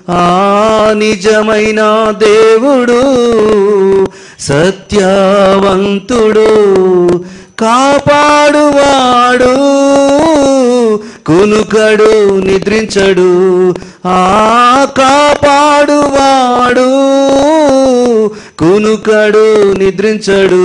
ఆ నిజమైన దేవుడు సత్యవంతుడు కాపాడువాడు కునుకడు నిద్రించడు ఆ కాపాడువాడు కునుకడు నిద్రించడు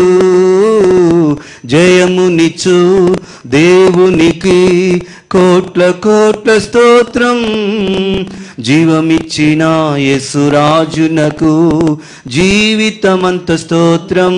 జయమునిచ్చు దేవునికి కోట్ల కోట్ల స్తోత్రం జీవమిచ్చిన యేసురాజునకు జీవితమంత స్తోత్రం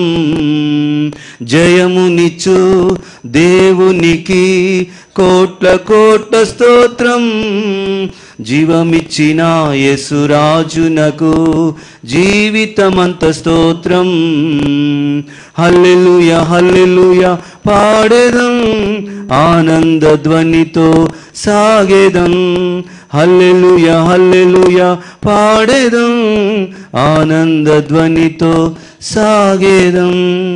జయమునిచ్చు దేవునికి కోట్ల కోట్ల స్తోత్రం జీవమిచ్చిన యేసురాజునకు జీవితమంత స్తోత్రం హల్లెలూయ హల్లెలూయ పాడెదం ఆనంద ధ్వనితో సాగేదం హల్లెలూయ హల్లెలూయ పాడెదం ఆనంద ధ్వనితో సాగేదం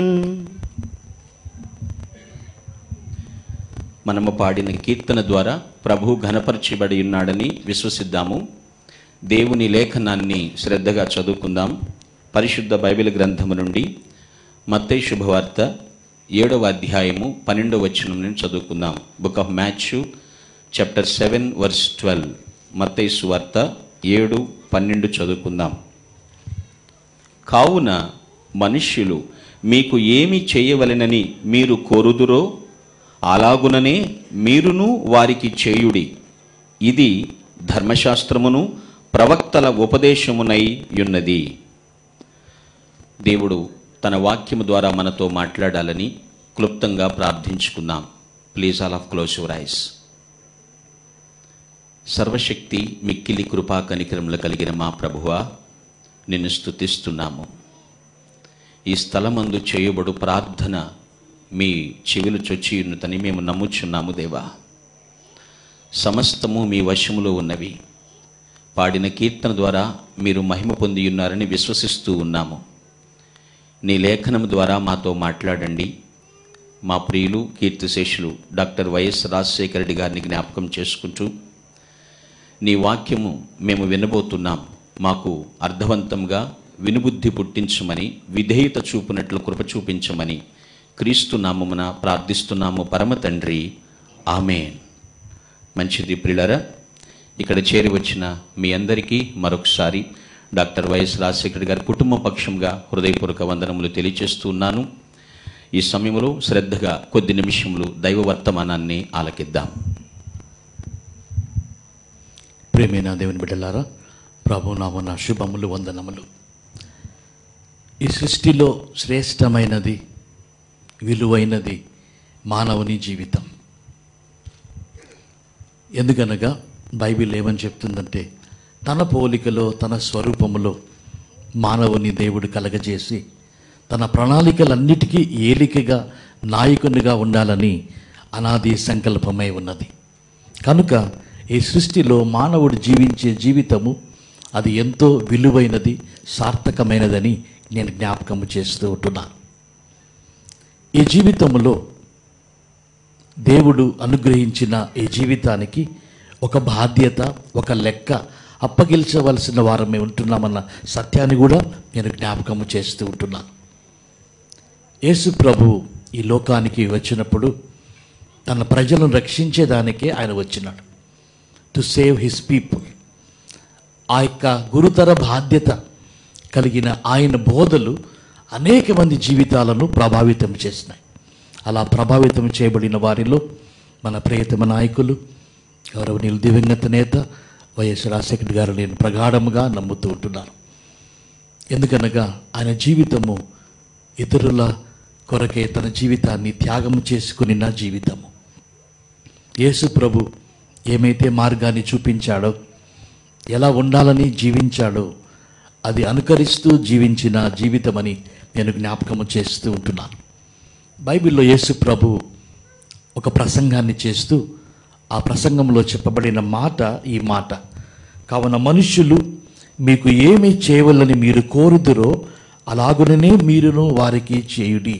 మనము పాడిన కీర్తన ద్వారా ప్రభు ఘనపరచబడి ఉన్నాడని విశ్వసిద్దాము దేవుని లేఖనాన్ని శ్రద్ధగా చదువుకుందాం పరిశుద్ధ బైబిల్ గ్రంథము నుండి మత్తయి శుభవార్త ఏడవ అధ్యాయము పన్నెండవ వచనం నుండి చదువుకుందాం book of Matthew chapter seven verse twelve Matthayi సువార్త ఏడు పన్నెండు చదువుకుందాం కావున మనుష్యులు మీకు ఏమి చేయవలెనని మీరు కోరుదురో అలాగుననే మీరును వారికి చేయుడి ఇది ధర్మశాస్త్రమును ప్రవక్తల ఉపదేశమునై యున్నది దేవుడు తన వాక్యము ద్వారా మనతో మాట్లాడాలని క్లుప్తంగా ప్రార్థించుకుందాం please all of close your eyes సర్వశక్తి మిక్కిలి కృపా కనికరములు కలిగిన మా ప్రభువా నిన్ను స్తుతిస్తున్నాము ఈ స్థలమందు చేయబడు ప్రార్థన మీ చెవిలు చొచ్చి ఉన్నతని మేము నమ్ముచున్నాము దేవా సమస్తము మీ వశములో ఉన్నవి పాడిన కీర్తన ద్వారా మీరు మహిమ పొంది ఉన్నారని విశ్వసిస్తూ ఉన్నాము నీ లేఖనం ద్వారా మాతో మాట్లాడండి మా ప్రియులు కీర్తిశేషులు డాక్టర్ వైఎస్ రాజశేఖర రెడ్డి గారిని జ్ఞాపకం చేసుకుంటూ నీ వాక్యము మేము వినబోతున్నాం మాకు అర్థవంతంగా వినుబుద్ధి పుట్టించమని విధేయత చూపునట్లు కృప చూపించమని క్రీస్తు నామమున ప్రార్థిస్తున్నాము పరమ తండ్రి ఆమెన్ మంచిది ప్రియులరా ఇక్కడ చేరి వచ్చిన మీ అందరికీ మరొకసారి డాక్టర్ వైఎస్ రాజశేఖర్ గారి కుటుంబ పక్షంగా హృదయపూర్వక వందనములు తెలియజేస్తూ ఉన్నాను ఈ సమయంలో శ్రద్ధగా కొద్ది నిమిషములు దైవ వర్తమానాన్ని ఆలకిద్దాం ప్రేమైన దేవుని బిడ్డలారా ప్రభు నామన శుభములు వందనములు ఈ సృష్టిలో శ్రేష్టమైనది విలువైనది మానవుని జీవితం ఎందుకనగా బైబిల్ ఏమని చెప్తుందంటే తన పోలికలో తన స్వరూపములో మానవుని దేవుడు కలగజేసి తన ప్రణాళికలన్నిటికీ ఏలికగా నాయకునిగా ఉండాలని అనాది సంకల్పమై ఉన్నది కనుక ఈ సృష్టిలో మానవుడు జీవించే జీవితము అది ఎంతో విలువైనది సార్థకమైనదని నేను జ్ఞాపకము చేస్తూ ఉంటున్నాను ఈ జీవితంలో దేవుడు అనుగ్రహించిన ఈ జీవితానికి ఒక బాధ్యత ఒక లెక్క అప్పగించవలసిన వారమే ఉంటున్నామన్న సత్యాన్ని కూడా నేను జ్ఞాపకము చేస్తూ ఉంటున్నాను యేసు ప్రభు ఈ లోకానికి వచ్చినప్పుడు తన ప్రజలను రక్షించేదానికే ఆయన వచ్చినాడు టు సేవ్ హిస్ పీపుల్ ఆ యొక్క గురుతర బాధ్యత కలిగిన ఆయన బోధలు అనేక మంది జీవితాలను ప్రభావితం చేసినాయి అలా ప్రభావితం చేయబడిన వారిలో మన ప్రియతమ నాయకులు గౌరవనీయులు దివంగత నేత వైఎస్ రాజశేఖర్ గారు నేను ప్రగాఢముగా నమ్ముతూ ఉంటున్నాను ఎందుకనగా ఆయన జీవితము ఇతరుల కొరకే తన జీవితాన్ని త్యాగం చేసుకుని నా జీవితము యేసు ప్రభు ఏమైతే మార్గాన్ని చూపించాడో ఎలా ఉండాలని జీవించాడో అది అనుకరిస్తూ జీవించిన జీవితమని నేను జ్ఞాపకము చేస్తూ ఉంటున్నాను బైబిల్లో యేసు ప్రభు ఒక ప్రసంగాన్ని చేస్తూ ఆ ప్రసంగంలో చెప్పబడిన మాట ఈ మాట కావున మనుష్యులు మీకు ఏమి చేయవలని మీరు కోరుదురో అలాగుననే మీరును వారికి చేయుడి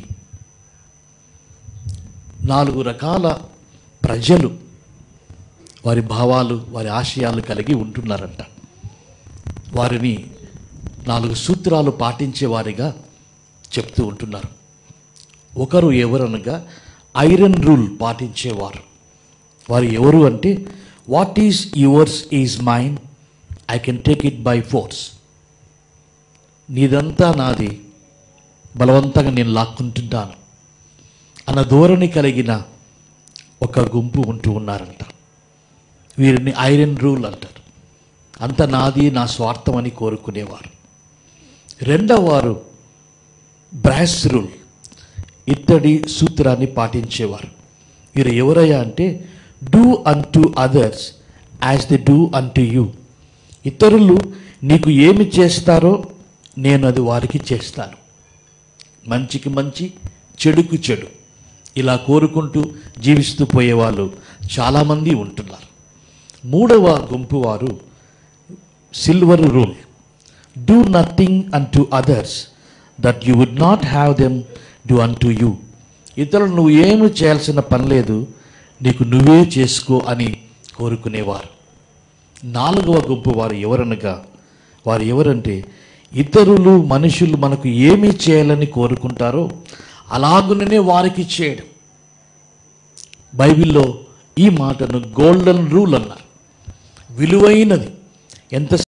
నాలుగు రకాల ప్రజలు వారి భావాలు వారి ఆశయాలు కలిగి ఉంటున్నారంట వారిని నాలుగు సూత్రాలు పాటించే వారిగా చెప్తూ ఉంటున్నారు ఒకరు ఎవరనగా ఐరన్ రూల్ పాటించేవారు వారు ఎవరు అంటే what is yours is mine I can take it by force నీదంతా నాది బలవంతంగా నేను లాక్కుంటుంటాను అన్న ధోరణి కలిగిన ఒక గుంపు ఉంటూ ఉన్నారంట వీరిని ఐరన్ రూల్ అంటారు అంత నాది నా స్వార్థం అని కోరుకునేవారు రెండవ వారు బ్రాస్ రూల్ ఇత్తడి సూత్రాన్ని పాటించేవారు వీరు ఎవరయ్యా అంటే do unto others as the do unto you ఇతరులు నీకు ఏమి చేస్తారో నేను అది వారికి చేస్తాను మంచికి మంచి చెడుకు చెడు ఇలా కోరుకుంటూ జీవిస్తూ పోయేవాళ్ళు చాలామంది ఉంటున్నారు మూడవ గుంపు వారు silver rule do nothing unto others that you would not have them do unto you ఇతరులు నువ్వు ఏమి చేయాల్సిన పని లేదు నీకు నువ్వే చేసుకో అని కోరుకునేవారు నాలుగవ గుంపు వారు ఎవరనగా వారు ఎవరంటే ఇతరులు మనుషులు మనకు ఏమి చేయాలని కోరుకుంటారో అలాగుననే వారికి చేయడం బైబిల్లో ఈ మాటను గోల్డెన్ రూల్ అన్నారు విలువైనది ఎంత